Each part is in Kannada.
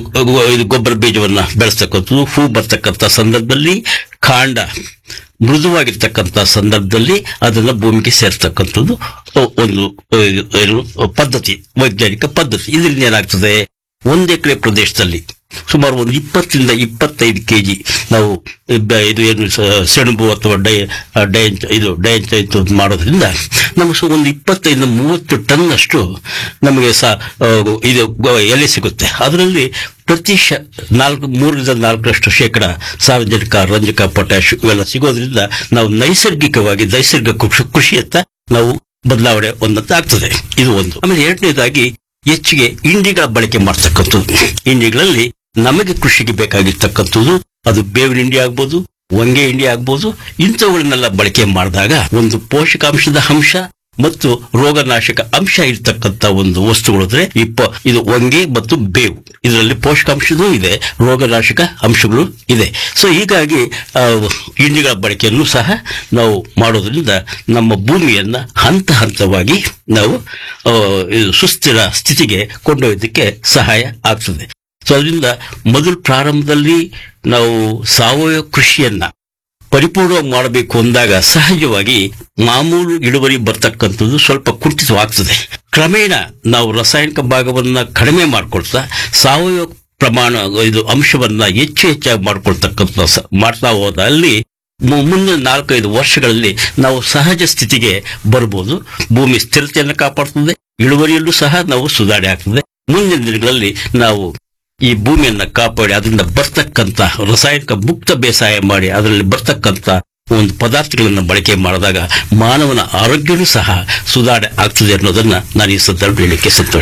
ಗೊ- ಇದು ಗೊಬ್ಬರ ಬೀಜವನ್ನ ಬೆಳೆಸ್ತಕ್ಕಂಥದ್ದು ಹೂ ಬರ್ತಕ್ಕಂಥ ಸಂದರ್ಭದಲ್ಲಿ ಕಾಂಡ ಮೃದುವಾಗಿರ್ತಕ್ಕಂಥ ಸಂದರ್ಭದಲ್ಲಿ ಅದನ್ನ ಭೂಮಿಗೆ ಸೇರ್ತಕ್ಕಂಥದ್ದು ಒಂದು ಅಹ್, ಏನು ಪದ್ಧತಿ ವೈಜ್ಞಾನಿಕ ಪದ್ಧತಿ ಇದರಿಂದ ಏನಾಗ್ತದೆ ಒಂದು ಎಕರೆ ಪ್ರದೇಶದಲ್ಲಿ ಸುಮಾರು ಒಂದು ಇಪ್ಪತ್ತರಿಂದ ಇಪ್ಪತ್ತೈದು ಕೆಜಿ ನಾವು ಬ- ಇದು ಏನು ಸ- ಸೆಣಬು ಅಥವಾ ಡೈ ಡೈಂಚ್ ಇದು ಡೈಂಚ್ ಇದು ಮಾಡೋದ್ರಿಂದ ನಮಗೆ ಸು ಒಂದು ಇಪ್ಪತ್ತೈದು ಮೂವತ್ತು ಟನ್ ಅಷ್ಟು ನಮಗೆ ಸ ಆ, ಇದು ಗ- ಎಲೆ ಸಿಗುತ್ತೆ ಅದರಲ್ಲಿ ಪ್ರತಿ ಶ ನಾಲ್ಕು ಮೂರರಿಂದ ನಾಲ್ಕರಷ್ಟು ಶೇಕಡ ಸಾರ್ವಜನಿಕ ರಂಜಕ ಪೊಟ್ಯಾಶ್ ಇವೆಲ್ಲ ಸಿಗೋದ್ರಿಂದ ನಾವು ನೈಸರ್ಗಿಕವಾಗಿ ನೈಸರ್ಗಿಕ ಕೃಷಿ ಕೃಷಿಯತ್ತ ನಾವು ಬದಲಾವಣೆ ಒಂದಂತ ಆಗ್ತದೆ ಇದು ಒಂದು ಆಮೇಲೆ ಎರಡನೇದಾಗಿ ಹೆಚ್ಚಿಗೆ ಇಂಡಿಗಳ ಬಳಕೆ ಮಾಡ್ತಕ್ಕಂಥದ್ದು ಇಂಡಿಗಳಲ್ಲಿ ನಮಗೆ ಕೃಷಿಗೆ ಬೇಕಾಗಿರ್ತಕ್ಕಂಥದ್ದು ಅದು ಬೇವಿನ ಹಿಂಡಿ ಆಗ್ಬೋದು ಹೊಂಗೆ ಹಿಂಡಿ ಆಗ್ಬೋದು ಇಂಥವುಗಳನ್ನೆಲ್ಲ ಬಳಕೆ ಮಾಡಿದಾಗ ಒಂದು ಪೋಷಕಾಂಶದ ಅಂಶ ಮತ್ತು ರೋಗನಾಶಕ ಅಂಶ ಇರ್ತಕ್ಕಂಥ ಒಂದು ವಸ್ತುಗಳು ಅಂದ್ರೆ ಇಪ್ಪ ಇದು ಹೊಂಗೆ ಮತ್ತು ಬೇವು ಇದರಲ್ಲಿ ಪೋಷಕಾಂಶನೂ ಇದೆ ರೋಗನಾಶಕ ಅಂಶಗಳು ಇದೆ ಸೊ ಹೀಗಾಗಿ ಆ, ಹಿಂಡಿಗಳ ಬಳಕೆಯನ್ನು ಸಹ ನಾವು ಮಾಡೋದ್ರಿಂದ ನಮ್ಮ ಭೂಮಿಯನ್ನ ಹಂತ ಹಂತವಾಗಿ ನಾವು ಆ, ಇದು ಸುಸ್ಥಿರ ಸ್ಥಿತಿಗೆ ಕೊಂಡೊಯ್ಯೋದಕ್ಕೆ ಸಹಾಯ ಆಗ್ತದೆ ಸೊ ಅದರಿಂದ ಮೊದಲು ಪ್ರಾರಂಭದಲ್ಲಿ ನಾವು ಸಾವಯವ ಕೃಷಿಯನ್ನ ಪರಿಪೂರ್ಣವಾಗಿ ಮಾಡಬೇಕು ಅಂದಾಗ ಸಹಜವಾಗಿ ಮಾಮೂಲು ಇಳುವರಿ ಬರ್ತಕ್ಕಂಥದ್ದು ಸ್ವಲ್ಪ ಕುಂಠಿತವಾಗ್ತದೆ ಕ್ರಮೇಣ ನಾವು ರಾಸಾಯನಿಕ ಭಾಗವನ್ನ ಕಡಿಮೆ ಮಾಡ್ಕೊಳ್ತಾ ಸಾವಯವ ಪ್ರಮಾಣ ಇದು ಅಂಶವನ್ನ ಹೆಚ್ಚು ಹೆಚ್ಚಾಗಿ ಮಾಡ್ಕೊಳ್ತಕ್ಕಂಥ ಸ- ಮಾಡ್ತಾ ಹೋದಲ್ಲಿ ಮು- ಮುಂದಿನ ನಾಲ್ಕೈದು ವರ್ಷಗಳಲ್ಲಿ ನಾವು ಸಹಜ ಸ್ಥಿತಿಗೆ ಬರ್ಬೋದು ಭೂಮಿ ಸ್ಥಿರತೆಯನ್ನು ಕಾಪಾಡ್ತದೆ ಇಳುವರಿಯಲ್ಲೂ ಸಹ ನಾವು ಸುಧಾರಣೆ ಆಗ್ತದೆ ಮುಂದಿನ ದಿನಗಳಲ್ಲಿ ನಾವು ಈ ಭೂಮಿಯನ್ನ ಕಾಪಾಡಿ ಅದರಿಂದ ಬರ್ತಕ್ಕಂತ ರಾಸಾಯನಿಕ ಮುಕ್ತ ಬೇಸಾಯ ಮಾಡಿ ಅದರಲ್ಲಿ ಬರ್ತಕ್ಕಂತ ಒಂದು ಪದಾರ್ಥಗಳನ್ನ ಬಳಕೆ ಮಾಡಿದಾಗ ಮಾನವನ ಆರೋಗ್ಯನೂ ಸಹ ಸುಧಾರಣೆ ಆಗ್ತದೆ ಅನ್ನೋದನ್ನ ನಾನು ಈ ಸಂದರ್ಭ ಹೇಳಲಿಕ್ಕೆ ಸಂತೋಷ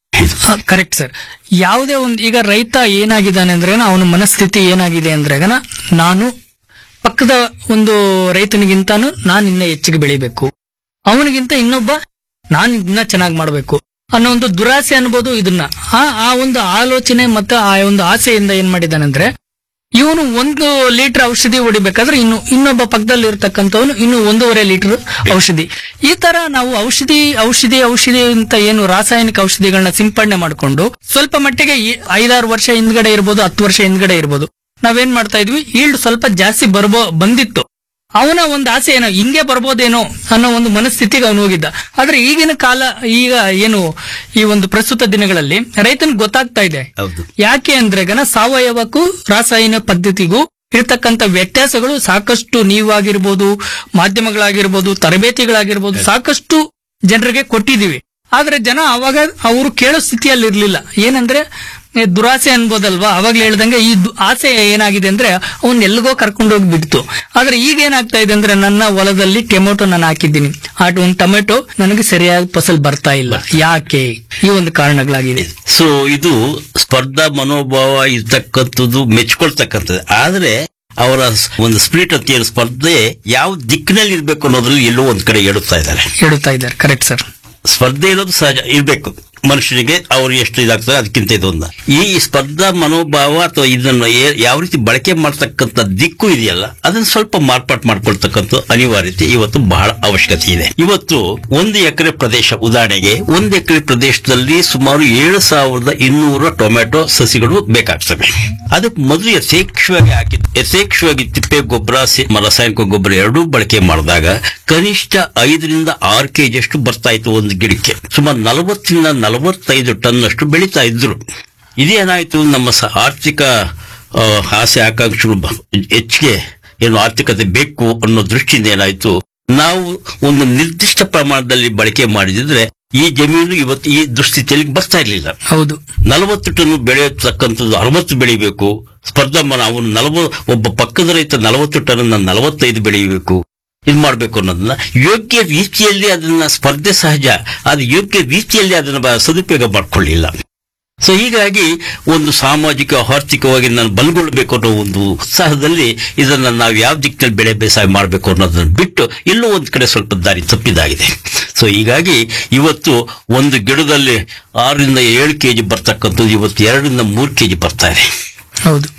ಕರೆಕ್ಟ್ ಸರ್ ಯಾವುದೇ ಒಂದು ಈಗ ರೈತ ಏನಾಗಿದ್ದಾನೆ ಅಂದ್ರೆ ಅವನ ಮನಸ್ಥಿತಿ ಏನಾಗಿದೆ ಅಂದ್ರೆ ನಾನು ಪಕ್ಕದ ಒಂದು ರೈತನಿಗಿಂತಾನು ನಾನು ಇನ್ನ ಹೆಚ್ಚಿಗೆ ಬೆಳಿಬೇಕು ಅವನಿಗಿಂತ ಇನ್ನೊಬ್ಬ ನಾನು ಇನ್ನ ಚೆನ್ನಾಗಿ ಮಾಡಬೇಕು ಅನ್ನೋ ಒಂದು ದುರಾಸೆ ಅನ್ಬೋದು ಇದನ್ನ ಆ ಆ ಒಂದು ಆಲೋಚನೆ ಮತ್ತೆ ಆ ಒಂದು ಆಸೆಯಿಂದ ಏನ್ ಮಾಡಿದ್ದಾನೆ ಅಂದ್ರೆ ಇವನು ಒಂದು ಲೀಟರ್ ಔಷಧಿ ಹೊಡಿಬೇಕಾದ್ರೆ ಇನ್ನು ಇನ್ನೊಬ್ಬ ಪಕ್ಕದಲ್ಲಿ ಇರ್ತಕ್ಕಂಥವನು ಇನ್ನು ಒಂದೂವರೆ ಲೀಟರ್ ಔಷಧಿ ಈ ತರ ನಾವು ಔಷಧಿ ಔಷಧಿ ಔಷಧಿ ಅಂತ ಏನು ರಾಸಾಯನಿಕ ಔಷಧಿಗಳನ್ನ ಸಿಂಪಡಣೆ ಮಾಡಿಕೊಂಡು ಸ್ವಲ್ಪ ಮಟ್ಟಿಗೆ ಈ ಐದಾರು ವರ್ಷ ಹಿಂದ್ಗಡೆ ಇರ್ಬೋದು ಹತ್ತು ವರ್ಷ ಹಿಂದ್ಗಡೆ ಇರ್ಬೋದು ನಾವೇನ್ ಮಾಡ್ತಾ ಇದ್ವಿ ಈಲ್ಡ್ ಸ್ವಲ್ಪ ಜಾಸ್ತಿ ಬರ್ಬೋ ಬಂದಿತ್ತು ಅವನ ಒಂದು ಆಸೆ ಏನೋ ಹಿಂಗೆ ಬರ್ಬೋದೇನೋ ಅನ್ನೋ ಒಂದು ಮನಸ್ಥಿತಿಗೆ ಅವನು ಹೋಗಿದ್ದ ಆದ್ರೆ ಈಗಿನ ಕಾಲ ಈಗ ಏನು ಈ ಒಂದು ಪ್ರಸ್ತುತ ದಿನಗಳಲ್ಲಿ ರೈತನಿಗೆ ಗೊತ್ತಾಗ್ತಾ ಇದೆ ಹೌದು ಯಾಕೆ ಅಂದ್ರೆ ಗನ ಸಾವಯವಕ್ಕೂ ರಾಸಾಯನಿಕ ಪದ್ಧತಿಗೂ ಇರ್ತಕ್ಕಂಥ ವ್ಯತ್ಯಾಸಗಳು ಸಾಕಷ್ಟು ನೀವಾಗಿರ್ಬೋದು ಮಾಧ್ಯಮಗಳಾಗಿರ್ಬೋದು ತರಬೇತಿಗಳಾಗಿರ್ಬೋದು ಸಾಕಷ್ಟು ಜನರಿಗೆ ಕೊಟ್ಟಿದೀವಿ ಆದ್ರೆ ಜನ ಅವಾಗ ಅವರು ಕೇಳೋ ಸ್ಥಿತಿಯಲ್ಲಿ ಇರ್ಲಿಲ್ಲ ಏನಂದ್ರೆ ಏ, ದುರಾಸೆ ಅನ್ಬೋದಲ್ವಾ ಅವಾಗ್ಲೇ ಹೇಳ್ದಂಗೆ ಈ ದು- ಆಸೆ ಏನಾಗಿದೆ ಅಂದ್ರೆ ಅವ್ನ್ ಎಲ್ಲಿಗೋ ಕರ್ಕೊಂಡೋಗಿ ಬಿಡ್ತು ಆದ್ರೆ ಈಗ ಏನಾಗ್ತಾ ಇದೆ ಅಂದ್ರೆ ನನ್ನ ಹೊಲದಲ್ಲಿ ಟೊಮೆಟೊ ನಾನು ಹಾಕಿದ್ದೀನಿ ಆ ಒಂದು ಟೊಮೆಟೊ ನನಗೆ ಸರಿಯಾಗಿ ಫಸಲ್ ಬರ್ತಾ ಇಲ್ಲ ಯಾಕೆ ಈ ಒಂದು ಕಾರಣಗಳಾಗಿದೆ ಸೊ ಇದು ಸ್ಪರ್ಧಾ ಮನೋಭಾವ ಇರ್ತಕ್ಕಂಥದ್ದು ಮೆಚ್ಕೊಳ್ತಕ್ಕಂಥದ್ದು ಆದ್ರೆ ಅವರ ಸ್- ಒಂದು ಸ್ಪಿರಿಟ್ ಅಂತ ಏನು ಸ್ಪರ್ಧೆ ಯಾವ ದಿಕ್ಕಿನಲ್ಲಿ ಇರ್ಬೇಕು ಅನ್ನೋದ್ರಲ್ಲಿ ಎಲ್ಲೋ ಒಂದ್ ಕಡೆ ಎಡುತ್ತಾ ಇದ್ದಾರೆ ಹೇಳುತ್ತಾ ಇದ್ದಾರೆ ಕರೆಕ್ಟ್ ಸರ್ ಸ್ಪರ್ಧೆ ಇರೋದು ಸಹಜ ಇರ್ಬೇಕು ಮನುಷ್ಯನಿಗೆ ಅವ್ರು ಎಷ್ಟು ಇದಾಗ್ತದೆ ಅದಕ್ಕಿಂತ ಇದೊಂದು ಈ ಸ್ಪರ್ಧಾ ಮನೋಭಾವ ಅಥವಾ ಇದನ್ನು ಏ- ಯಾವ ರೀತಿ ಬಳಕೆ ಮಾಡ್ತಕ್ಕಂಥ ದಿಕ್ಕು ಇದೆಯಲ್ಲ ಅದನ್ನ ಸ್ವಲ್ಪ ಮಾರ್ಪಾಟ್ ಮಾಡ್ಕೊಳ್ತಕ್ಕಂಥ ಅನಿವಾರ್ಯತೆ ಇವತ್ತು ಬಹಳ ಅವಶ್ಯಕತೆ ಇದೆ ಇವತ್ತು ಒಂದು ಎಕರೆ ಪ್ರದೇಶ ಉದಾಹರಣೆಗೆ ಒಂದು ಎಕರೆ ಪ್ರದೇಶದಲ್ಲಿ ಸುಮಾರು ಏಳು ಸಾವಿರದ ಇನ್ನೂರ ಟೊಮೆಟೊ ಸಸಿಗಳು ಬೇಕಾಗ್ತವೆ ಅದಕ್ಕೆ ಮೊದಲು ಯಥೇಚ್ಛವಾಗಿ ಹಾಕಿ ಯಥೇಚ್ಛವಾಗಿ ತಿಪ್ಪೆ ಗೊಬ್ಬರ ಸಿ- ರಾಸಾಯನಿಕ ಗೊಬ್ಬರ ಎರಡೂ ಬಳಕೆ ಮಾಡಿದಾಗ ಕನಿಷ್ಠ ಐದರಿಂದ ಆರು ಕೆಜಿ ಅಷ್ಟು ಬರ್ತಾ ಇತ್ತು ಒಂದು ಗಿಡಕ್ಕೆ ಸುಮಾರು ನಲವತ್ತರಿಂದ ನಲವತ್ತೈದು ಟನ್ ಅಷ್ಟು ಬೆಳೀತಾ ಇದ್ರು ಇದೇನಾಯ್ತು ನಮ್ಮ ಸ- ಆರ್ಥಿಕ ಆ, ಆಸೆ ಆಕಾಂಕ್ಷೆಗಳು ಬ- ಹೆಚ್ಚಿಗೆ ಏನು ಆರ್ಥಿಕತೆ ಬೇಕು ಅನ್ನೋ ದೃಷ್ಟಿಯಿಂದ ಏನಾಯ್ತು ನಾವು ಒಂದು ನಿರ್ದಿಷ್ಟ ಪ್ರಮಾಣದಲ್ಲಿ ಬಳಕೆ ಮಾಡಿದ್ರೆ ಈ ಜಮೀನು ಇವತ್ತು ಈ ದುಸ್ಥಿತಿಯಲ್ಲಿ ಬರ್ತಾ ಇರಲಿಲ್ಲ ಹೌದು ನಲವತ್ತು ಟನ್ ಬೆಳೆಯತಕ್ಕಂಥದ್ದು ಅರವತ್ತು ಬೆಳಿಬೇಕು ಸ್ಪರ್ಧಾ ಮನ ಅವನು ನಲವ ಒಬ್ಬ ಪಕ್ಕದ ರೈತ ನಲವತ್ತು ಟನ್ ನಲವತ್ತೈದು ಬೆಳೆಯಬೇಕು ಇದು ಮಾಡಬೇಕು ಅನ್ನೋದನ್ನ ಯೋಗ್ಯ ರೀತಿಯಲ್ಲಿ ಅದನ್ನ ಸ್ಪರ್ಧೆ ಸಹಜ ಅದು ಯೋಗ್ಯ ರೀತಿಯಲ್ಲಿ ಅದನ್ನ ಬ- ಸದುಪಯೋಗ ಮಾಡ್ಕೊಳ್ಳಿಲ್ಲ ಸೊ ಹೀಗಾಗಿ ಒಂದು ಸಾಮಾಜಿಕ ಆರ್ಥಿಕವಾಗಿ ನಾನು ಬಲಗೊಳ್ಳಬೇಕು ಅನ್ನೋ ಒಂದು ಉತ್ಸಾಹದಲ್ಲಿ ಇದನ್ನ ನಾವು ಯಾವ ದಿಕ್ಕಿನಲ್ಲಿ ಬೆಳೆ ಬೇಸಾಯ ಮಾಡಬೇಕು ಅನ್ನೋದನ್ನ ಬಿಟ್ಟು ಎಲ್ಲೋ ಒಂದ್ ಕಡೆ ಸ್ವಲ್ಪ ದಾರಿ ತಪ್ಪಿದಾಗಿದೆ ಸೊ ಹೀಗಾಗಿ ಇವತ್ತು ಒಂದು ಗಿಡದಲ್ಲಿ ಆರರಿಂದ ಏಳು ಕೆಜಿ ಬರ್ತಕ್ಕಂಥದ್ದು ಇವತ್ತು ಎರಡರಿಂದ ಮೂರು ಕೆಜಿ ಬರ್ತಾ ಇದೆ ಹೌದು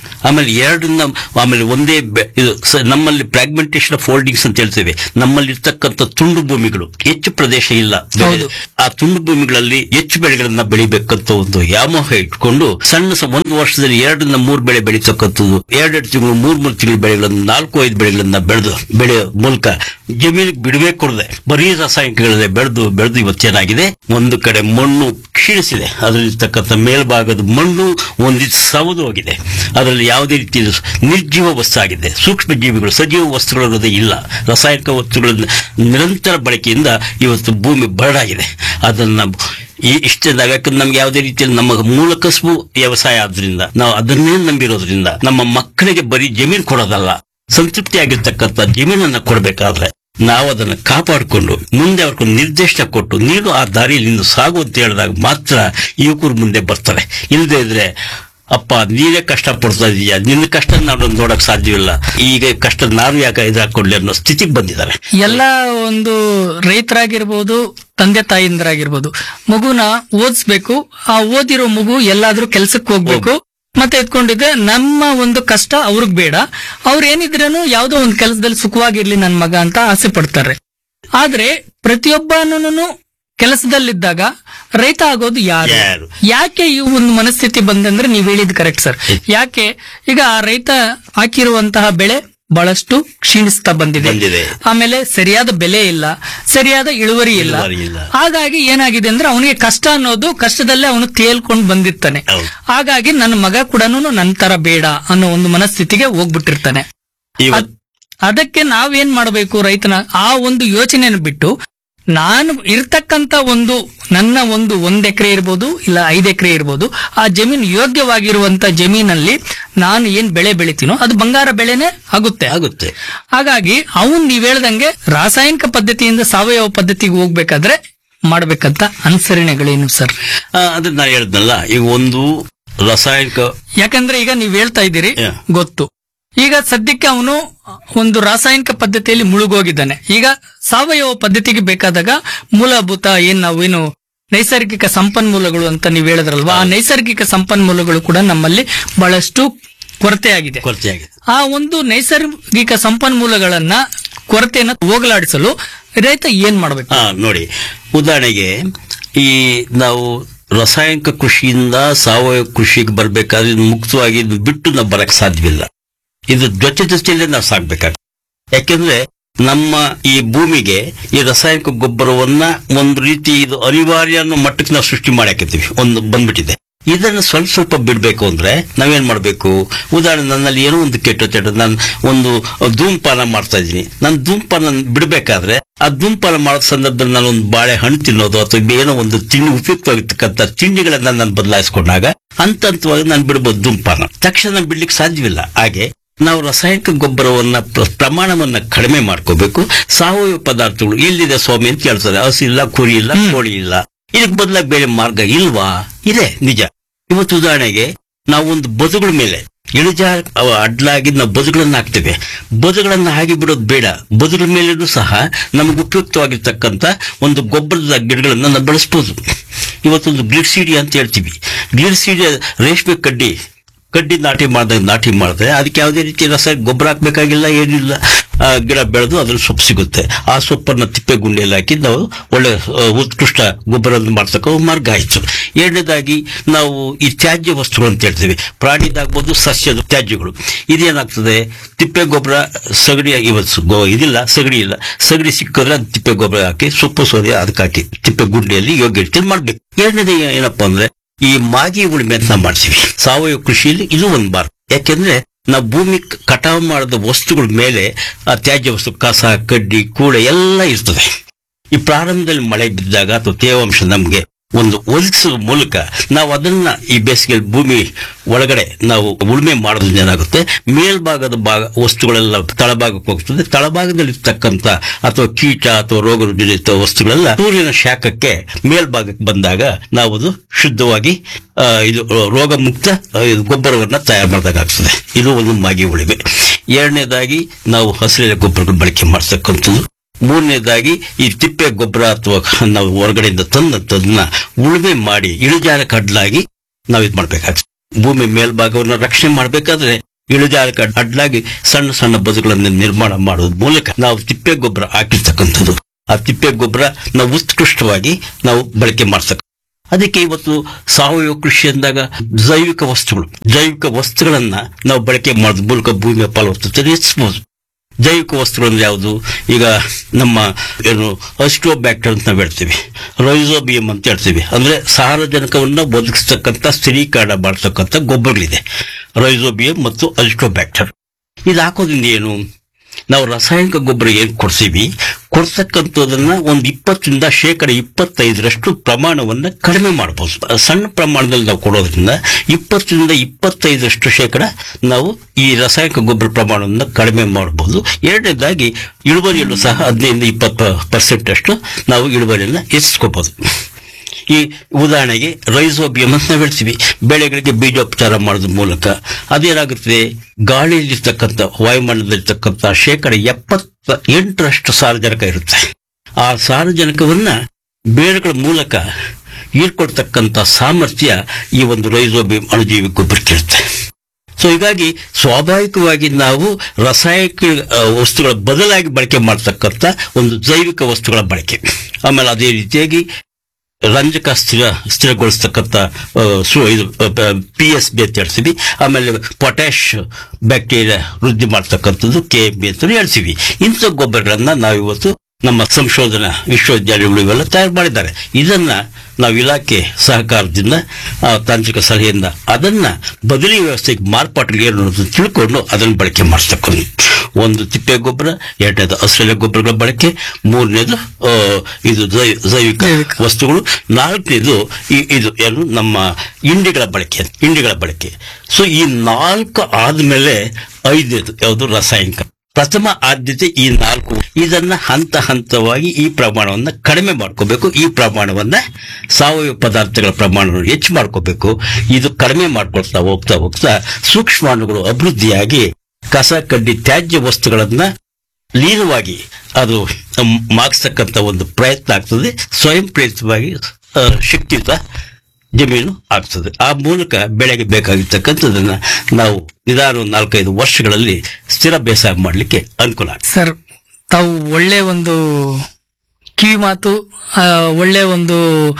ಆಮೇಲೆ ಎರಡನ್ನ ಆಮೇಲೆ ಒಂದೇ ಬೆ- ಇದು ಸ- ನಮ್ಮಲ್ಲಿ ಫ್ರಾಗ್ಮೆಂಟೇಶನ್ ಫೋಲ್ಡಿಂಗ್ಸ್ ಅಂತ ಹೇಳ್ತೇವೆ ನಮ್ಮಲ್ಲಿ ಇರ್ತಕ್ಕಂಥ ತುಂಡು ಭೂಮಿಗಳು ಹೆಚ್ಚು ಪ್ರದೇಶ ಇಲ್ಲ ಬೆಳೆ- ಹೌದು. ಆ ತುಂಡು ಭೂಮಿಗಳಲ್ಲಿ ಹೆಚ್ಚು ಬೆಳೆಗಳನ್ನ ಬೆಳಿಬೇಕಂತ ಒಂದು ವ್ಯಾಮೋಹ ಇಟ್ಕೊಂಡು ಸಣ್ಣ ಸ- ಒಂದು ವರ್ಷದಲ್ಲಿ ಎರಡರಿಂದ ಮೂರು ಬೆಳೆ ಬೆಳೀತಕ್ಕಂಥದ್ದು ಎರಡೆರಡು ತಿಂಗಳು ಮೂರ್ ಮೂರು ತಿಂಗಳು ಬೆಳೆಗಳನ್ನ ನಾಲ್ಕು ಐದು ಬೆಳೆಗಳನ್ನ ಬೆಳೆದು ಬೆಳೆಯೋ ಮೂಲಕ ಜಮೀನಿಗೆ ಬಿಡಬೇಕು ಕೊಡದೆ ಬರೀ ರಾಸಾಯನಿಕಗಳಲ್ಲೇ ಬೆಳೆದು ಬೆಳೆದು ಇವತ್ತೇನಾಗಿದೆ ಒಂದು ಕಡೆ ಮಣ್ಣು ಕ್ಷೀಣಿಸಿದೆ ಅದರಲ್ಲಿರ್ತಕ್ಕಂಥ ಮೇಲ್ಭಾಗದ ಮಣ್ಣು ಒಂದಿಷ್ಟು ಸವದು ಹೋಗಿದೆ ಅದರಲ್ಲಿ ಯಾವುದೇ ರೀತಿಯ ನಿರ್ಜೀವ ವಸ್ತು ಆಗಿದೆ ಸೂಕ್ಷ್ಮ ಜೀವಿಗಳು ಸಜೀವ ವಸ್ತುಗಳು ಅನ್ನೋದೇ ಇಲ್ಲ ರಾಸಾಯನಿಕ ವಸ್ತುಗಳ ನಿರಂತರ ಬಳಕೆಯಿಂದ ಇವತ್ತು ಭೂಮಿ ಬರಡಾಗಿದೆ ಅದನ್ನ ಈ ಇಷ್ಟೇ ನಾವು ಯಾಕಂದ್ರೆ ನಮ್ಗೆ ಯಾವುದೇ ರೀತಿಯಲ್ಲಿ ನಮ್ಮ ಮೂಲ ಕಸುಬು ವ್ಯವಸಾಯ ಆದ್ರಿಂದ ನಾವು ಅದನ್ನೇ ನಂಬಿರೋದ್ರಿಂದ ನಮ್ಮ ಮಕ್ಕಳಿಗೆ ಬರೀ ಜಮೀನು ಕೊಡೋದಲ್ಲ ಸಂತೃಪ್ತಿ ಆಗಿರ್ತಕ್ಕಂಥ ಜಮೀನನ್ನ ಕೊಡಬೇಕಾದ್ರೆ ನಾವು ಅದನ್ನು ಕಾಪಾಡಿಕೊಂಡು ಮುಂದೆ ಅವ್ರಿಗೆ ನಿರ್ದೇಶ ಕೊಟ್ಟು ನೀನು ಆ ದಾರಿಯಲ್ಲಿ ನಿಂದು ಸಾಗು ಅಂತ ಹೇಳಿದಾಗ ಮಾತ್ರ ಯುವಕರು ಮುಂದೆ ಬರ್ತಾರೆ ಇಲ್ಲದೆ ಇದ್ರೆ ಅಪ್ಪ ನೀನೇ ಕಷ್ಟ ಪಡ್ತಾ ಇದೀಯ ನಿನ್ನ ಕಷ್ಟ ನಾವು ನೋಡಕ್ ಸಾಧ್ಯವಿಲ್ಲ ಈಗ ಕಷ್ಟ ನಾನು ಯಾಕೆ ಇದಾಕೊಳ್ಳಿ ಅನ್ನೋ ಸ್ಥಿತಿಗೆ ಬಂದಿದ್ದಾರೆ ಎಲ್ಲ ಒಂದು ರೈತರಾಗಿರ್ಬೋದು ತಂದೆ ತಾಯಿಂದರಾಗಿರ್ಬೋದು ಮಗುನ ಓದಿಸ್ಬೇಕು ಆ ಓದಿರೋ ಮಗು ಎಲ್ಲಾದ್ರೂ ಕೆಲ್ಸಕ್ಕೆ ಹೋಗ್ಬೇಕು ಮತ್ತೆ ಎತ್ಕೊಂಡಿದ್ರೆ ನಮ್ಮ ಒಂದು ಕಷ್ಟ ಅವ್ರಿಗೆ ಬೇಡ ಅವ್ರು ಏನಿದ್ರೇನು ಯಾವ್ದೋ ಒಂದು ಕೆಲಸದಲ್ಲಿ ಸುಖವಾಗಿರ್ಲಿ ನನ್ ಮಗ ಅಂತ ಆಸೆ ಪಡ್ತಾರೆ ಆದ್ರೆ ಪ್ರತಿಯೊಬ್ಬನೂ ಕೆಲಸದಲ್ಲಿದ್ದಾಗ ರೈತ ಆಗೋದು ಯಾರು ಯಾರು? ಯಾಕೆ ಈ ಒಂದು ಮನಸ್ಥಿತಿ ಬಂದಂದ್ರೆ ನೀವ್ ಹೇಳಿದ್ ಕರೆಕ್ಟ್ ಸರ್ ಯಾಕೆ ಈಗ ಆ ರೈತ ಹಾಕಿರುವಂತಹ ಬೆಳೆ ಬಹಳಷ್ಟು ಕ್ಷೀಣಿಸ್ತಾ ಬಂದಿದೆ ಬಂದಿದೆ. ಆಮೇಲೆ ಸರಿಯಾದ ಬೆಲೆ ಇಲ್ಲ ಸರಿಯಾದ ಇಳುವರಿ ಇಲ್ಲ ಇಳುವರಿ ಇಲ್ಲ. ಹಾಗಾಗಿ ಏನಾಗಿದೆ ಅಂದ್ರೆ ಅವನಿಗೆ ಕಷ್ಟ ಅನ್ನೋದು ಕಷ್ಟದಲ್ಲೇ ಅವನು ತೇಲ್ಕೊಂಡು ಬಂದಿರ್ತಾನೆ ಹೌದು. ಹಾಗಾಗಿ ನನ್ನ ಮಗ ಕೂಡ ನನ್ನ ತರ ಬೇಡ ಅನ್ನೋ ಒಂದು ಮನಸ್ಥಿತಿಗೆ ಹೋಗ್ಬಿಟ್ಟಿರ್ತಾನೆ ಇವತ್ತು ಅದಕ್ಕೆ ನಾವೇನ್ ಮಾಡಬೇಕು ರೈತನ ಆ ಒಂದು ಯೋಚನೆಯನ್ನು ಬಿಟ್ಟು ನಾನು ಇರ್ತಕ್ಕಂತ ಒಂದು ನನ್ನ ಒಂದು ಒಂದ್ ಎಕರೆ ಇರ್ಬೋದು ಇಲ್ಲ ಐದ್ ಎಕರೆ ಇರ್ಬೋದು ಆ ಜಮೀನು ಯೋಗ್ಯವಾಗಿರುವಂತ ಜಮೀನಲ್ಲಿ ನಾನು ಏನ್ ಬೆಳೆ ಬೆಳಿತೀನೋ ಅದು ಬಂಗಾರ ಬೆಳೆನೇ ಆಗುತ್ತೆ ಆಗುತ್ತೆ ಹಾಗಾಗಿ ಅವನ್ ನೀವ್ ಹೇಳ್ದಂಗೆ ರಾಸಾಯನಿಕ ಪದ್ಧತಿಯಿಂದ ಸಾವಯವ ಪದ್ಧತಿಗೆ ಹೋಗ್ಬೇಕಾದ್ರೆ ಮಾಡ್ಬೇಕಂತ ಅನುಸರಣೆಗಳೇನು ಸರ್ ಆ, ಅದನ್ನ ನಾನು ಹೇಳಿದ್ನಲ್ಲ ಈಗ ಒಂದು ರಾಸಾಯನಿಕ ಯಾಕಂದ್ರೆ ಈಗ ನೀವ್ ಹೇಳ್ತಾ ಇದ್ದೀರಿ Yeah. ಗೊತ್ತು ಈಗ ಸದ್ಯಕ್ಕೆ ಅವನು ಒಂದು ರಾಸಾಯನಿಕ ಪದ್ಧತಿಯಲ್ಲಿ ಮುಳುಗೋಗಿದ್ದಾನೆ ಈಗ ಸಾವಯವ ಪದ್ಧತಿಗೆ ಬೇಕಾದಾಗ ಮೂಲಭೂತ ಏನ್ ನಾವೇನು ನೈಸರ್ಗಿಕ ಸಂಪನ್ಮೂಲಗಳು ಅಂತ ನೀವು ಹೇಳಿದ್ರಲ್ವಾ ಆ ನೈಸರ್ಗಿಕ ಸಂಪನ್ಮೂಲಗಳು ಕೂಡ ನಮ್ಮಲ್ಲಿ ಬಹಳಷ್ಟು ಕೊರತೆಯಾಗಿದೆ ಕೊರತೆಯಾಗಿದೆ ಆ ಒಂದು ನೈಸರ್ಗಿಕ ಸಂಪನ್ಮೂಲಗಳನ್ನ ಕೊರತೆಯನ್ನ ಹೋಗಲಾಡಿಸಲು ರೈತ ಏನ್ ಮಾಡ್ಬೇಕು ಹಾ ನೋಡಿ ಉದಾಹರಣೆಗೆ ಈ ನಾವು ರಾಸಾಯನಿಕ ಕೃಷಿಯಿಂದ ಸಾವಯವ ಕೃಷಿಗೆ ಬರ್ಬೇಕಾದ್ರೆ ಇದು ಮುಕ್ತವಾಗಿ ಇದು ಬಿಟ್ಟು ನಾವು ಬರಕ್ ಸಾಧ್ಯವಿಲ್ಲ ಇದು ಜೊತೆ ಜೊತೆಯಲ್ಲೇ ನಾವು ಸಾಗ್ಬೇಕಾಗ್ತದೆ ಯಾಕೆಂದ್ರೆ ನಮ್ಮ ಈ ಭೂಮಿಗೆ ಈ ರಾಸಾಯನಿಕ ಗೊಬ್ಬರವನ್ನ ಒಂದು ರೀತಿ ಇದು ಅನಿವಾರ್ಯ ಅನ್ನೋ ಮಟ್ಟಕ್ಕೆ ನಾವು ಸೃಷ್ಟಿ ಮಾಡಾಕತ್ತೀವಿ ಒಂದು ಬಂದ್ಬಿಟ್ಟಿದೆ ಇದನ್ನ ಸ್ವಲ್ಪ ಸ್ವಲ್ಪ ಬಿಡ್ಬೇಕು ಅಂದ್ರೆ ನಾವೇನ್ ಮಾಡ್ಬೇಕು ಉದಾಹರಣೆ ನನ್ನಲ್ಲಿ ಏನೋ ಒಂದು ಕೆಟ್ಟ ಕೆಟ್ಟ ನಾನು ಒಂದು ಧೂಮಪಾನ ಮಾಡ್ತಾ ಇದ್ದೀನಿ ನಾನು ಧೂಮಪಾನ ಬಿಡ್ಬೇಕಾದ್ರೆ ಆ ಧೂಮಪಾನ ಮಾಡೋ ಸಂದರ್ಭದಲ್ಲಿ ನಾನು ಒಂದು ಬಾಳೆ ಹಣ್ಣು ತಿನ್ನೋದು ಅಥವಾ ಏನೋ ಒಂದು ತಿಂಡಿ ಉಪಯುಕ್ತವಾಗಿರ್ತಕ್ಕಂಥ ತಿಂಡಿಗಳನ್ನ ನಾನು ಬದಲಾಯಿಸ್ಕೊಂಡಾಗ ಹಂತ ಹಂತವಾಗಿ ನಾನು ಬಿಡ್ಬೋದು ಧೂಮಪಾನ ತಕ್ಷಣ ಬಿಡ್ಲಿಕ್ಕೆ ಸಾಧ್ಯವಿಲ್ಲ ಹಾಗೆ ನಾವು ರಾಸಾಯನಿಕ ಗೊಬ್ಬರವನ್ನ ಪ್ರ- ಪ್ರಮಾಣವನ್ನ ಕಡಿಮೆ ಮಾಡ್ಕೋಬೇಕು ಸಾವಯವ ಪದಾರ್ಥಗಳು ಇಲ್ಲಿದೆ ಸ್ವಾಮಿ ಅಂತ ಕೇಳ್ತಾರೆ ಹಸು ಇಲ್ಲ ಕುರಿ ಇಲ್ಲ ಕೋಳಿ ಇಲ್ಲ ಇದಕ್ಕೆ ಬದಲಾಗಿ ಬೇರೆ ಮಾರ್ಗ ಇಲ್ವಾ ಇದೆ ನಿಜ ಇವತ್ತು ಉದಾಹರಣೆಗೆ ನಾವು ಒಂದು ಬದುಗಳ ಮೇಲೆ ಇಳಿಜಾರ ಅವ ಅಡ್ಲಾಗಿ ನಾವು ಬದುಗಳನ್ನ ಹಾಕ್ತೇವೆ ಬದುಗಳನ್ನ ಹಾಗೆ ಬಿಡೋದು ಬೇಡ ಬದುಗಳ ಮೇಲೆನೂ ಸಹ ನಮಗೆ ಉಪಯುಕ್ತವಾಗಿರ್ತಕ್ಕಂಥ ಒಂದು ಗೊಬ್ಬರದ ಗಿಡಗಳನ್ನ ನಾವು ಬೆಳೆಸ್ಬೋದು ಇವತ್ತೊಂದು ಗ್ಲಿಡ್ಸಿಡಿ ಅಂತ ಹೇಳ್ತೀವಿ ಗ್ಲಿಡ್ಸಿಡಿ ರೇಷ್ಮೆ ಕಡ್ಡಿ ಕಡ್ಡಿ ನಾಟಿ ಮಾಡಿದಾಗ ನಾಟಿ ಮಾಡಿದ್ರೆ ಅದಕ್ಕೆ ಯಾವುದೇ ರೀತಿ ರಸ ಗೊಬ್ಬರ ಹಾಕ್ಬೇಕಾಗಿಲ್ಲ ಏನಿಲ್ಲ ಆ, ಗಿಡ ಬೆಳೆದು ಅದ್ರ ಸೊಪ್ಪು ಸಿಗುತ್ತೆ ಆ ಸೊಪ್ಪನ್ನ ತಿಪ್ಪೆ ಗುಂಡಿಯಲ್ಲಿ ಹಾಕಿ ನಾವು ಒಳ್ಳೆ ಆ, ಉತ್ಕೃಷ್ಟ ಗೊಬ್ಬರ ಮಾಡ್ತಕ್ಕ ಒಂದು ಮಾರ್ಗ ಆಯ್ತು ಎರಡನೇದಾಗಿ ನಾವು ಈ ತ್ಯಾಜ್ಯ ವಸ್ತುಗಳು ಅಂತ ಹೇಳ್ತೀವಿ ಪ್ರಾಣಿದಾಗ್ಬೋದು ಸಸ್ಯದ ತ್ಯಾಜ್ಯಗಳು ಇದೇನಾಗ್ತದೆ ತಿಪ್ಪೆ ಗೊಬ್ಬರ ಸಗಡಿ ಇವತ್ತು ಗೊ- ಇದಿಲ್ಲ ಸಗಡಿ ಇಲ್ಲ ಸಗಡಿ ಸಿಕ್ಕಿದ್ರೆ ಅದು ತಿಪ್ಪೆ ಗೊಬ್ಬರ ಹಾಕಿ ಸೊಪ್ಪು ಸೋದೆ ಅದಕ್ಕೆ ಹಾಕಿ ತಿಪ್ಪೆ ಗುಂಡಿಯಲ್ಲಿ ಯೋಗ್ಯ ರೀತಿಯಲ್ಲಿ ಮಾಡ್ಬೇಕು ಎರಡನೇದು ಏನಪ್ಪಾ ಅಂದ್ರೆ ಈ ಮಾಗಿ ಉಳುಮೆ ಅಂತ ನಾವು ಮಾಡ್ತೀವಿ ಸಾವಯವ ಕೃಷಿಯಲ್ಲಿ ಇದು ಒಂದು ಬಾರ್ ಯಾಕೆಂದ್ರೆ ನಾವು ಭೂಮಿ ಕ- ಕಟಾವು ಮಾಡಿದ ವಸ್ತುಗಳ ಮೇಲೆ ಆ ತ್ಯಾಜ್ಯ ವಸ್ತು ಕಸ ಕಡ್ಡಿ ಕೂಳೆ ಎಲ್ಲ ಇರ್ತದೆ ಈ ಪ್ರಾರಂಭದಲ್ಲಿ ಮಳೆ ಬಿದ್ದಾಗ ಅಥವಾ ತೇವಾಂಶ ನಮಗೆ ಒಂದು ಒದಗಿಸುವ ಮೂಲಕ ನಾವು ಅದನ್ನ ಈ ಬೇಸಿಗೆಯಲ್ಲಿ ಭೂಮಿ ಒಳಗಡೆ ನಾವು ಉಳುಮೆ ಮಾಡೋದ್ರಿಂದ ಏನಾಗುತ್ತೆ ಮೇಲ್ಭಾಗದ ಭಾಗ ವಸ್ತುಗಳೆಲ್ಲ ತಳಭಾಗಕ್ಕೆ ಹೋಗ್ತದೆ ತಳಭಾಗದಲ್ಲಿ ಇರ್ತಕ್ಕಂಥ ಅಥವಾ ಕೀಟ ಅಥವಾ ರೋಗ ರುಜಿತ ವಸ್ತುಗಳೆಲ್ಲ ಸೂರ್ಯನ ಶಾಖಕ್ಕೆ ಮೇಲ್ಭಾಗಕ್ಕೆ ಬಂದಾಗ ನಾವು ಅದು ಶುದ್ಧವಾಗಿ ಆ, ಇದು ರೋಗ ಮುಕ್ತ ಆ, ಇದು ಗೊಬ್ಬರವನ್ನ ತಯಾರು ಮಾಡಿದಾಗ್ತದೆ ಇದು ಒಂದು ಮಾಗಿ ಉಳಿವೆ ಎರಡನೇದಾಗಿ ನಾವು ಹಸಿರೆಲೆ ಗೊಬ್ಬರಗಳು ಬಳಕೆ ಮಾಡ್ತಕ್ಕಂಥದ್ದು ಮೂರನೇದಾಗಿ ಈ ತಿಪ್ಪೆ ಗೊಬ್ಬರ ಅಥವಾ ನಾವು ಹೊರಗಡೆಯಿಂದ ತಂದಂಥದನ್ನ ಉಳುಮೆ ಮಾಡಿ ಇಳಿಜಾರ ಕಡ್ಲಾಗಿ ನಾವು ಇದು ಮಾಡ್ಬೇಕಾಗ್ತದೆ ಭೂಮಿ ಮೇಲ್ಭಾಗವನ್ನು ರಕ್ಷಣೆ ಮಾಡಬೇಕಾದ್ರೆ ಇಳಿಜಾರಕ್ಕೆ ಅಡ್ಡಲಾಗಿ ಸಣ್ಣ ಸಣ್ಣ ಬದುಗಳನ್ನು ನಿರ್ಮಾಣ ಮಾಡೋದ್ ಮೂಲಕ ನಾವು ತಿಪ್ಪೆ ಗೊಬ್ಬರ ಹಾಕಿರ್ತಕ್ಕಂಥದ್ದು ಆ ತಿಪ್ಪೆ ಗೊಬ್ಬರ ನಾವು ಉತ್ಕೃಷ್ಟವಾಗಿ ನಾವು ಬಳಕೆ ಮಾಡ್ತಕ್ಕ ಅದಕ್ಕೆ ಇವತ್ತು ಸಾವಯವ ಕೃಷಿ ಅಂದಾಗ ಜೈವಿಕ ವಸ್ತುಗಳು ಜೈವಿಕ ವಸ್ತುಗಳನ್ನ ನಾವು ಬಳಕೆ ಮಾಡೋದ್ ಮೂಲಕ ಭೂಮಿಯ ಫಲವತ್ತತೆ ಹೆಚ್ಚಿಸಬಹುದು ಜೈವಿಕ ವಸ್ತುಗಳು ಅಂದ್ರೆ ಯಾವುದು ಈಗ ನಮ್ಮ ಏನು ಅಸ್ಟ್ರೋಬ್ಯಾಕ್ಟರ್ ಅಂತ ನಾವು ಹೇಳ್ತೀವಿ ರೈಸೋಬಿಯಂ ಅಂತ ಹೇಳ್ತೀವಿ ಅಂದ್ರೆ ಸಾರಜನಕವನ್ನ ಒದಗಿಸ್ತಕ್ಕಂಥ ಸ್ಥಿರೀಕರಣ ಮಾಡ್ತಕ್ಕಂಥ ಗೊಬ್ಬರಗಳಿದೆ ರೈಸೋಬಿಯಂ ಮತ್ತು ಅಸ್ಟ್ರೋಬ್ಯಾಕ್ಟರ್ ಇದು ಹಾಕೋದ್ರಿಂದ ಏನು ನಾವು ರಾಸಾಯನಿಕ ಗೊಬ್ಬರ ಏನ್ ಕೊಡ್ತೀವಿ ಕೊಡ್ತಕ್ಕಂಥದನ್ನ ಒಂದು ಇಪ್ಪತ್ತರಿಂದ ಶೇಕಡ ಇಪ್ಪತ್ತೈದರಷ್ಟು ಪ್ರಮಾಣವನ್ನ ಕಡಿಮೆ ಮಾಡಬಹುದು ಸಣ್ಣ ಪ್ರಮಾಣದಲ್ಲಿ ನಾವು ಕೊಡೋದ್ರಿಂದ ಇಪ್ಪತ್ತರಿಂದ ಇಪ್ಪತ್ತೈದರಷ್ಟು ಶೇಕಡ ನಾವು ಈ ರಾಸಾಯನಿಕ ಗೊಬ್ಬರ ಪ್ರಮಾಣವನ್ನು ಕಡಿಮೆ ಮಾಡಬಹುದು ಎರಡನೇದಾಗಿ ಇಳುವರಿಯಲ್ಲೂ ಸಹ ಹದಿನೈದು ಇಪ್ಪತ್ತು ಪರ್ಸೆಂಟ್ ಅಷ್ಟು ನಾವು ಇಳುವರಿಯನ್ನ ಹೆಚ್ಚಿಸ್ಕೋಬಹುದು ಈ ಉದಾಹರಣೆಗೆ ರೈಸೋಬಿಯಂ ಅಂತ ನಾವು ಹೇಳ್ತೀವಿ ಬೆಳೆಗಳಿಗೆ ಬೀಜೋಪಚಾರ ಮಾಡೋದ್ರ ಮೂಲಕ ಅದೇನಾಗುತ್ತದೆ ಗಾಳಿಯಲ್ಲಿರ್ತಕ್ಕಂಥ ವಾಯುಮಂಡಲದಲ್ಲಿರ್ತಕ್ಕಂಥ ಶೇಕಡ ಎಪ್ಪತ್ತ ಎಂಟರಷ್ಟು ಸಾರಜನಕ ಇರುತ್ತೆ ಆ ಸಾರಜನಕವನ್ನ ಬೇರುಗಳ ಮೂಲಕ ಹೀರ್ಕೊಡ್ತಕ್ಕಂಥ ಸಾಮರ್ಥ್ಯ ಈ ಒಂದು ರೈಸೋಬಿಯಂ ಅಣುಜೀವಿ ಗೊಬ್ಬರಕ್ಕಿರುತ್ತೆ ಸೊ ಹೀಗಾಗಿ ಸ್ವಾಭಾವಿಕವಾಗಿ ನಾವು ರಾಸಾಯನಿಕ ಆ, ವಸ್ತುಗಳ ಬದಲಾಗಿ ಬಳಕೆ ಮಾಡ್ತಕ್ಕಂಥ ಒಂದು ಜೈವಿಕ ವಸ್ತುಗಳ ಬಳಕೆ ಆಮೇಲೆ ಅದೇ ರೀತಿಯಾಗಿ ರಂಜಕ ಸ್ಥಿರ ಸ್ಥಿರಗೊಳಿಸ್ತಕ್ಕಂಥ ಆ, ಸು- ಇದು ಪಿ ಎಸ್ ಬಿ ಅಂತ ಹೇಳ್ತೀವಿ ಆಮೇಲೆ ಪೊಟ್ಯಾಶ್ ಬ್ಯಾಕ್ಟೀರಿಯಾ ವೃದ್ಧಿ ಮಾಡ್ತಕ್ಕಂಥದ್ದು ಕೆ ಎಂ ಬಿ ಅಂತ ಹೇಳ್ತೀವಿ ಇಂಥ ಗೊಬ್ಬರಗಳನ್ನ ನಾವು ಇವತ್ತು ನಮ್ಮ ಸಂಶೋಧನಾ ವಿಶ್ವವಿದ್ಯಾಲಯಗಳು ಇವೆಲ್ಲ ತಯಾರು ಮಾಡಿದ್ದಾರೆ ಇದನ್ನ ನಾವು ಇಲಾಖೆ ಸಹಕಾರದಿಂದ ಆ, ತಾಂತ್ರಿಕ ಸಲಹೆಯಿಂದ ಅದನ್ನ ಬದಲಿ ವ್ಯವಸ್ಥೆಗೆ ಮಾರ್ಪಾಟಿಗೆ ಏನು ಅನ್ನೋದನ್ನ ತಿಳ್ಕೊಂಡು ಅದನ್ನು ಬಳಕೆ ಮಾಡ್ತಕ್ಕಂಥ ಒಂದು ತಿಪ್ಪೆ ಗೊಬ್ಬರ ಎರಡನೇದು ಹಸಿರೆಲೆ ಗೊಬ್ಬರಗಳ ಬಳಕೆ ಮೂರನೇದು ಆ, ಇದು ಜೈ- ಜೈವಿಕ ಜೈವಿಕ. ವಸ್ತುಗಳು ನಾಲ್ಕನೇದು ಈ- ಇದು ಏನು ನಮ್ಮ ಇಂಡಿಗಳ ಬಳಕೆ ಇಂಡಿಗಳ ಬಳಕೆ ಸೊ ಈ ನಾಲ್ಕು ಆದ್ಮೇಲೆ ಐದನೇದು ಯಾವುದು ರಾಸಾಯನಿಕ ಪ್ರಥಮ ಆದ್ಯತೆ ಈ ನಾಲ್ಕು ಇದನ್ನ ಹಂತ ಹಂತವಾಗಿ ಈ ಪ್ರಮಾಣವನ್ನ ಕಡಿಮೆ ಮಾಡ್ಕೋಬೇಕು ಈ ಪ್ರಮಾಣವನ್ನ ಸಾವಯವ ಪದಾರ್ಥಗಳ ಪ್ರಮಾಣವನ್ನು ಹೆಚ್ಚು ಮಾಡ್ಕೋಬೇಕು ಇದು ಕಡಿಮೆ ಮಾಡ್ಕೊಳ್ತಾ ಹೋಗ್ತಾ ಹೋಗ್ತಾ ಸೂಕ್ಷ್ಮಾಣುಗಳು ಅಭಿವೃದ್ಧಿಯಾಗಿ ಕಸ ಕಡ್ಡಿ ತ್ಯಾಜ್ಯ ವಸ್ತುಗಳನ್ನ ಲೀನವಾಗಿ ಅದು ಮ್, ಮಾಗ್ಸ್ತಕ್ಕಂಥ ಒಂದು ಪ್ರಯತ್ನ ಆಗ್ತದೆ ಸ್ವಯಂ ಪ್ರೇರಿತವಾಗಿ ಆ, ಶಕ್ತಿಯುತ ಜಮೀನು ಆಗ್ತದೆ ಆ ಮೂಲಕ ಬೆಳೆಗೆ ಬೇಕಾಗಿರ್ತಕ್ಕಂಥದನ್ನ ನಾವು ನಿಧಾನ ಒಂದು ನಾಲ್ಕೈದು ವರ್ಷಗಳಲ್ಲಿ ಸ್ಥಿರ ಬೇಸಾಯ ಮಾಡಲಿಕ್ಕೆ ಅನುಕೂಲ ಆಗ್ತದೆ ಸರ್ ತಾವು ಒಳ್ಳೆ ಒಂದು ಕಿವಿ ಮಾತು ಆ, ಒಳ್ಳೆ ಒಂದು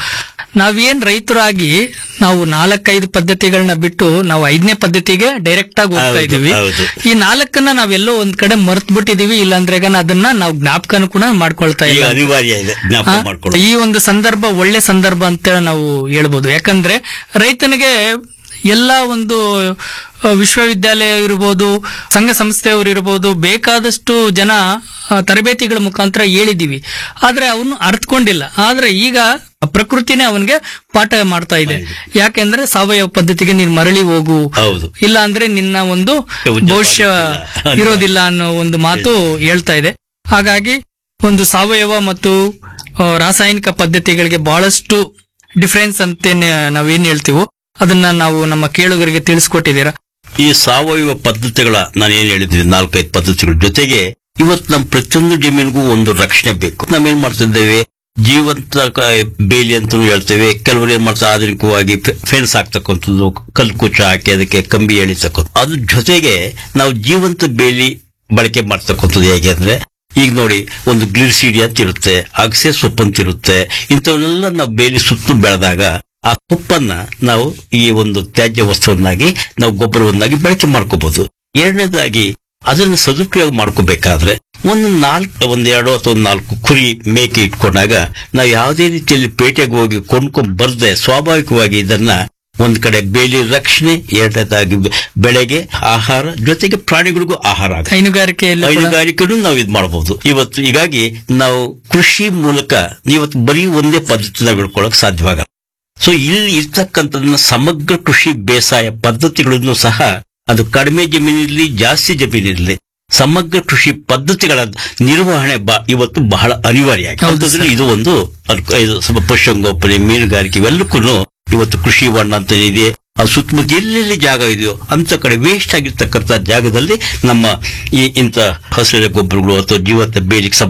ನಾವೇನ್ ರೈತರಾಗಿ ನಾವು ನಾಲ್ಕೈದು ಪದ್ಧತಿಗಳನ್ನ ಬಿಟ್ಟು ನಾವು ಐದನೇ ಪದ್ಧತಿಗೆ ಡೈರೆಕ್ಟ್ ಆಗಿ ಹೋಗ್ತಾ ಹೌದು, ಇದೀವಿ ಹೌದು. ಈ ನಾಲ್ಕನ್ನ ನಾವೆಲ್ಲೋ ಒಂದ್ ಕಡೆ ಮರ್ತ್ ಬಿಟ್ಟಿದೀವಿ ಇಲ್ಲಾಂದ್ರೆ ಈಗ ಅದನ್ನ ನಾವು ಜ್ಞಾಪಕನ ಕೂಡ ಮಾಡ್ಕೊಳ್ತಾ ಈಗ ಇಲ್ಲ ಅನಿವಾರ್ಯ ಇದೆ ಜ್ಞಾಪಕ ಆ, ಮಾಡ್ಕೊಳ್ಳೋದು ಈ ಒಂದು ಸಂದರ್ಭ ಒಳ್ಳೆ ಸಂದರ್ಭ ಅಂತ ನಾವು ಹೇಳ್ಬೋದು ಯಾಕಂದ್ರೆ ರೈತನಿಗೆ ಎಲ್ಲ ಒಂದು ಆ, ವಿಶ್ವವಿದ್ಯಾಲಯ ಇರ್ಬೋದು ಸಂಘ ಸಂಸ್ಥೆಯವರು ಇರ್ಬೋದು ಬೇಕಾದಷ್ಟು ಜನ ಆ, ತರಬೇತಿಗಳ ಮುಖಾಂತರ ಹೇಳಿದೀವಿ ಆದ್ರೆ ಅವನು ಅರ್ಥಕೊಂಡಿಲ್ಲ ಆದ್ರೆ ಈಗ ಪ್ರಕೃತಿನೇ ಅವನಿಗೆ ಪಾಠ ಮಾಡ್ತಾ ಇದೆ ಯಾಕೆಂದ್ರೆ ಸಾವಯವ ಪದ್ಧತಿಗೆ ನೀನ್ ಮರಳಿ ಹೋಗು ಹೌದು ಇಲ್ಲ ಅಂದ್ರೆ ನಿನ್ನ ಒಂದು ಉಜ್ವಲ ಭವಿಷ್ಯ ಇಲ್ಲ. ಇರೋದಿಲ್ಲ ಅನ್ನೋ ಒಂದು ಮಾತು ಹೇಳ್ತಾ ಇದೆ ಹಾಗಾಗಿ ಒಂದು ಸಾವಯವ ಮತ್ತು ಆ, ರಾಸಾಯನಿಕ ಪದ್ಧತಿಗಳಿಗೆ ಬಹಳಷ್ಟು ಡಿಫರೆನ್ಸ್ ಅಂತ ನಾವೇನ್ ಹೇಳ್ತೀವೋ ಅದನ್ನ ನಾವು ನಮ್ಮ ಕೇಳುಗರಿಗೆ ತಿಳಿಸ್ಕೊಟ್ಟಿದ್ದೀರಾ ಈ ಸಾವಯವ ಪದ್ಧತಿಗಳ ನಾನು ಏನ್ ಹೇಳಿದ್ವಿ ನಾಲ್ಕೈದು ಪದ್ಧತಿಗಳ ಜೊತೆಗೆ ಇವತ್ತು ನಮ್ಮ ಪ್ರತಿಯೊಂದು ಜಮೀನಿಗೂ ಒಂದು ರಕ್ಷಣೆ ಬೇಕು ನಾವೇನ್ ಮಾಡ್ತಿದ್ದೇವೆ ಜೀವಂತ ಕ- ಬೇಲಿ ಅಂತ ಹೇಳ್ತೇವೆ ಕೆಲವರು ಏನ್ ಮಾಡ್ತಾರೆ ಆಧುನಿಕವಾಗಿ ಫೆನ್ಸ್ ಹಾಕ್ತಕ್ಕಂಥದ್ದು ಕಲ್ಕುಚ ಹಾಕಿ ಅದಕ್ಕೆ ಕಂಬಿ ಎಳಿತಕ್ಕಂಥ ಅದ್ರ ಜೊತೆಗೆ ನಾವು ಜೀವಂತ ಬೇಲಿ ಬಳಕೆ ಮಾಡ್ತಕ್ಕಂಥದ್ದು ಹೇಗೆ ಅಂದ್ರೆ ಈಗ ನೋಡಿ ಒಂದು ಗ್ಲಿರ್ಸಿಡಿ ಅಂತ ಇರುತ್ತೆ ಅಗಸೆ ಸೊಪ್ಪು ಅಂತ ಇರುತ್ತೆ ಇಂಥವನ್ನೆಲ್ಲ ನಾವು ಬೇಲಿ ಸುತ್ತು ಬೆಳೆದಾಗ ಆ ಸೊಪ್ಪನ್ನ ನಾವು ಈ ಒಂದು ತ್ಯಾಜ್ಯ ವಸ್ತುವನ್ನಾಗಿ ನಾವು ಗೊಬ್ಬರವನ್ನಾಗಿ ಬಳಕೆ ಮಾಡ್ಕೋಬಹುದು ಎರಡನೇದಾಗಿ ಅದನ್ನು ಸದುಪಯೋಗ ಮಾಡ್ಕೋಬೇಕಾದ್ರೆ ಒಂದು ನಾಲ್ಕು ಒಂದ್ ಎರಡು ಅಥವಾ ಒಂದು ನಾಲ್ಕು ಕುರಿ ಮೇಕೆ ಇಟ್ಕೊಂಡಾಗ ನಾವು ಯಾವುದೇ ರೀತಿಯಲ್ಲಿ ಪೇಟೆಗೆ ಹೋಗಿ ಕೊಂಡ್ಕೊಂಡ್ ಬರ್ದೆ ಸ್ವಾಭಾವಿಕವಾಗಿ ಇದನ್ನ ಒಂದ್ ಕಡೆ ಬೇಲಿ ರಕ್ಷಣೆ ಎರಡನೇದಾಗಿ ಬೆ- ಬೆಳೆಗೆ ಆಹಾರ ಜೊತೆಗೆ ಪ್ರಾಣಿಗಳಿಗೂ ಆಹಾರ ಆಗುತ್ತೆ ಹೈನುಗಾರಿಕೆಯಲ್ಲಿ ಕೂಡ ಹೈನುಗಾರಿಕೆನೂ ನಾವು ಇದು ಮಾಡಬಹುದು ಇವತ್ತು ಹೀಗಾಗಿ ನಾವು ಕೃಷಿ ಮೂಲಕ ಇವತ್ತು ಬರೀ ಒಂದೇ ಪದ್ಧತಿ ನಾವು ಹಿಡ್ಕೊಳ್ಳೋಕೆ ಸಾಧ್ಯವಾಗಲ್ಲ ಸೊ ಇಲ್ಲಿ ಇರ್ತಕ್ಕಂಥದನ್ನ ಸಮಗ್ರ ಕೃಷಿ ಬೇಸಾಯ ಪದ್ಧತಿಗಳನ್ನು ಸಹ ಅದು ಕಡಿಮೆ ಜಮೀನಿರಲಿ ಜಾಸ್ತಿ ಜಮೀನಿರಲಿ ಸಮಗ್ರ ಕೃಷಿ ಪದ್ಧತಿಗಳ ನಿರ್ವಹಣೆ ಬ- ಇವತ್ತು ಬಹಳ ಅನಿವಾರ್ಯ ಆಗಿದೆ. ಹೌದು ಅಂತಂದ್ರೆ ಇದು ಒಂದು ಅದ್ಕ- ಇದು ಸ್ವಲ್ಪ ಪಶುಸಂಗೋಪನೆ ಮೀನುಗಾರಿಕೆ ಇವೆಲ್ಲಕ್ಕೂ ಇವತ್ತು ಕೃಷಿ ಹೊಂಡ ಅಂತ ಇದೆ ಆ ಸುತ್ತಮುತ್ತ ಎಲ್ಲೆಲ್ಲಿ ಜಾಗ ಇದೆಯೋ ಅಂತ ಕಡೆ ವೇಸ್ಟ್ ಆಗಿರ್ತಕ್ಕಂಥ ಜಾಗದಲ್ಲಿ ನಮ್ಮ ಈ ಇಂಥ ಹಸಿರು ಗೊಬ್ಬರಗಳು ಅಥವಾ ಜೀವಂತ ಬೇಲಿಗೆ ಸಂಬಂಧಪಟ್ಟ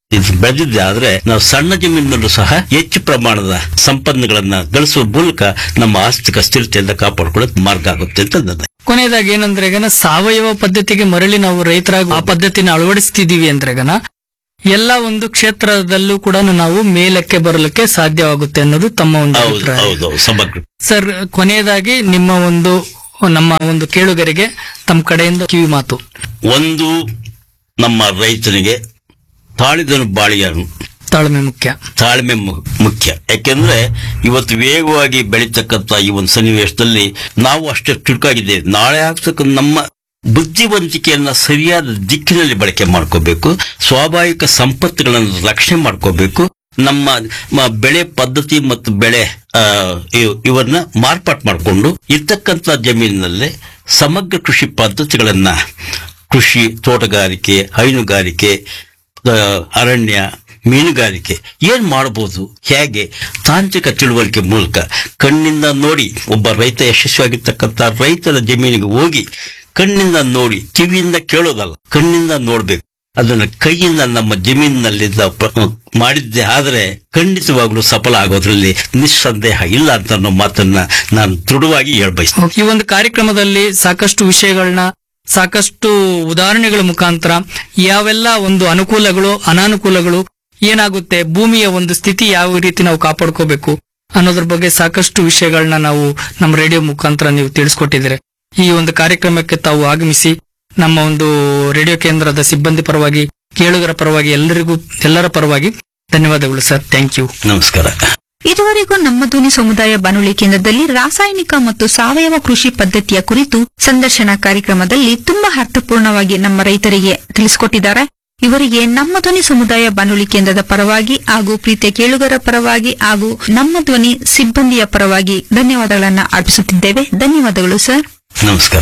ಇದು ಬೆಳೆದಿದ್ದೆ ಆದ್ರೆ ನಾವು ಸಣ್ಣ ಜಮೀನಿನಲ್ಲೂ ಸಹ ಹೆಚ್ಚು ಪ್ರಮಾಣದ ಸಂಪನ್ಗಳನ್ನ ಗಳಿಸುವ ಮೂಲಕ ನಮ್ಮ ಆರ್ಥಿಕ ಸ್ಥಿರತೆಯಿಂದ ಕಾಪಾಡ್ಕೊಳ್ಳೋಕೆ ಮಾರ್ಗ ಆಗುತ್ತೆ ಅಂತ ನನ್ನ ಕೊನೆಯದಾಗಿ ಏನಂದ್ರೆ ಗನ ಸಾವಯವ ಪದ್ಧತಿಗೆ ಮರಳಿ ನಾವು ರೈತರಾಗಿ ಆ ಪದ್ಧತಿನ ಅಳವಡಿಸ್ತಿದೀವಿ ಅಂದ್ರೆ ಗನ ಎಲ್ಲ ಒಂದು ಕ್ಷೇತ್ರದಲ್ಲೂ ಕೂಡ ನಾವು ಮೇಲಕ್ಕೆ ಬರಲಿಕ್ಕೆ ಸಾಧ್ಯವಾಗುತ್ತೆ ಅನ್ನೋದು ತಮ್ಮ ಒಂದು ಹೌದು ಅಭಿಪ್ರಾಯ ಹೌದು ಹೌದು, ಸಮಗ್ರ ಸರ್ ಕೊನೆಯದಾಗಿ ನಿಮ್ಮ ಒಂದು ನಮ್ಮ ಒಂದು ಕೇಳುಗರಿಗೆ ತಮ್ಮ ಕಡೆಯಿಂದ ಕಿವಿ ಮಾತು ಒಂದು ನಮ್ಮ ರೈತನಿಗೆ ತಾಳಿದನು ಬಾಳಿಯನು ತಾಳ್ಮೆ ಮುಖ್ಯ ತಾಳ್ಮೆ ಮು- ಮುಖ್ಯ ಯಾಕೆಂದ್ರೆ ಇವತ್ತು ವೇಗವಾಗಿ ಬೆಳೀತಕ್ಕಂತ ಈ ಒಂದು ಸನ್ನಿವೇಶದಲ್ಲಿ ನಾವು ಅಷ್ಟೇ ಚುರುಕಾಗಿದ್ದೇವೆ ನಾಳೆ ಆಗ್ತಕ್ಕ ನಮ್ಮ ಬುದ್ಧಿವಂತಿಕೆಯನ್ನ ಸರಿಯಾದ ದಿಕ್ಕಿನಲ್ಲಿ ಬಳಕೆ ಮಾಡ್ಕೋಬೇಕು ಸ್ವಾಭಾವಿಕ ಸಂಪತ್ತುಗಳನ್ನು ರಕ್ಷಣೆ ಮಾಡ್ಕೋಬೇಕು ನಮ್ಮ ಮ- ಬೆಳೆ ಪದ್ಧತಿ ಮತ್ತು ಬೆಳೆ ಆ, ಇವ್- ಇವನ್ನ ಮಾರ್ಪಾಟ್ ಮಾಡಿಕೊಂಡು ಇರ್ತಕ್ಕಂಥ ಜಮೀನಿನಲ್ಲೇ ಸಮಗ್ರ ಕೃಷಿ ಪದ್ಧತಿಗಳನ್ನ ಕೃಷಿ ತೋಟಗಾರಿಕೆ ಹೈನುಗಾರಿಕೆ ಆ, ಅರಣ್ಯ ಮೀನುಗಾರಿಕೆ ಏನ್ ಮಾಡಬಹುದು ಹೇಗೆ ತಾಂತ್ರಿಕ ತಿಳುವಳಿಕೆ ಮೂಲಕ ಕಣ್ಣಿಂದ ನೋಡಿ ಒಬ್ಬ ರೈತ ಯಶಸ್ವಿಯಾಗಿರ್ತಕ್ಕಂಥ ರೈತರ ಜಮೀನಿಗೆ ಹೋಗಿ ಕಣ್ಣಿಂದ ನೋಡಿ ಕಿವಿಯಿಂದ ಕೇಳೋದಲ್ಲ ಕಣ್ಣಿಂದ ನೋಡ್ಬೇಕು ಅದನ್ನ ಕೈಯಿಂದ ನಮ್ಮ ಜಮೀನಿನಲ್ಲಿದ್ದ ಪ್ರ- ಮಾಡಿದ್ದೆ ಆದರೆ ಖಂಡಿತವಾಗ್ಲೂ ಸಫಲ ಆಗೋದ್ರಲ್ಲಿ ನಿಸ್ಸಂದೇಹ ಇಲ್ಲ ಅಂತ ಅನ್ನೋ ಮಾತನ್ನ ನಾನು ದೃಢವಾಗಿ ಹೇಳ್ಬಯಸ್ತೇನೆ ಈ ಒಂದು ಕಾರ್ಯಕ್ರಮದಲ್ಲಿ ಸಾಕಷ್ಟು ವಿಷಯಗಳನ್ನ ಸಾಕಷ್ಟು ಉದಾಹರಣೆಗಳ ಮುಖಾಂತರ ಯಾವೆಲ್ಲ ಒಂದು ಅನುಕೂಲಗಳು ಅನಾನುಕೂಲಗಳು ಏನಾಗುತ್ತೆ ಭೂಮಿಯ ಒಂದು ಸ್ಥಿತಿ ಯಾವ ರೀತಿ ನಾವು ಕಾಪಾಡ್ಕೋಬೇಕು ಅನ್ನೋದ್ರ ಬಗ್ಗೆ ಸಾಕಷ್ಟು ವಿಷಯಗಳನ್ನ ನಾವು ನಮ್ಮ ರೇಡಿಯೋ ಮುಖಾಂತರ ನೀವು ತಿಳಿಸ್ಕೊಟ್ಟಿದ್ದೀರಿ ಈ ಒಂದು ಕಾರ್ಯಕ್ರಮಕ್ಕೆ ತಾವು ಆಗಮಿಸಿ ನಮ್ಮ ಒಂದು ರೇಡಿಯೋ ಕೇಂದ್ರದ ಸಿಬ್ಬಂದಿ ಪರವಾಗಿ ಕೇಳುಗರ ಪರವಾಗಿ ಎಲ್ಲರಿಗೂ ಎಲ್ಲರ ಪರವಾಗಿ ಧನ್ಯವಾದಗಳು ಸರ್ ಥ್ಯಾಂಕ್ ಯು ನಮಸ್ಕಾರ ಇದುವರೆಗೂ ನಮ್ಮ ಧ್ವನಿ ಸಮುದಾಯ ಬಾನುಲಿ ಕೇಂದ್ರದಲ್ಲಿ ರಾಸಾಯನಿಕ ಮತ್ತು ಸಾವಯವ ಕೃಷಿ ಪದ್ಧತಿಯ ಕುರಿತು ಸಂದರ್ಶನ ಕಾರ್ಯಕ್ರಮದಲ್ಲಿ ತುಂಬಾ ಅರ್ಥಪೂರ್ಣವಾಗಿ ನಮ್ಮ ರೈತರಿಗೆ ತಿಳಿಸಿಕೊಟ್ಟಿದ್ದಾರೆ ಇವರಿಗೆ ನಮ್ಮ ಧ್ವನಿ ಸಮುದಾಯ ಬಾನುಲಿ ಕೇಂದ್ರದ ಪರವಾಗಿ ಹಾಗೂ ಪ್ರೀತಿಯ ಕೇಳುಗರ ಪರವಾಗಿ ಹಾಗೂ ನಮ್ಮ ಧ್ವನಿ ಸಿಬ್ಬಂದಿಯ ಪರವಾಗಿ ಧನ್ಯವಾದಗಳನ್ನ ಅರ್ಪಿಸುತ್ತಿದ್ದೇವೆ ಧನ್ಯವಾದಗಳು ಸರ್ ನಮಸ್ಕಾರ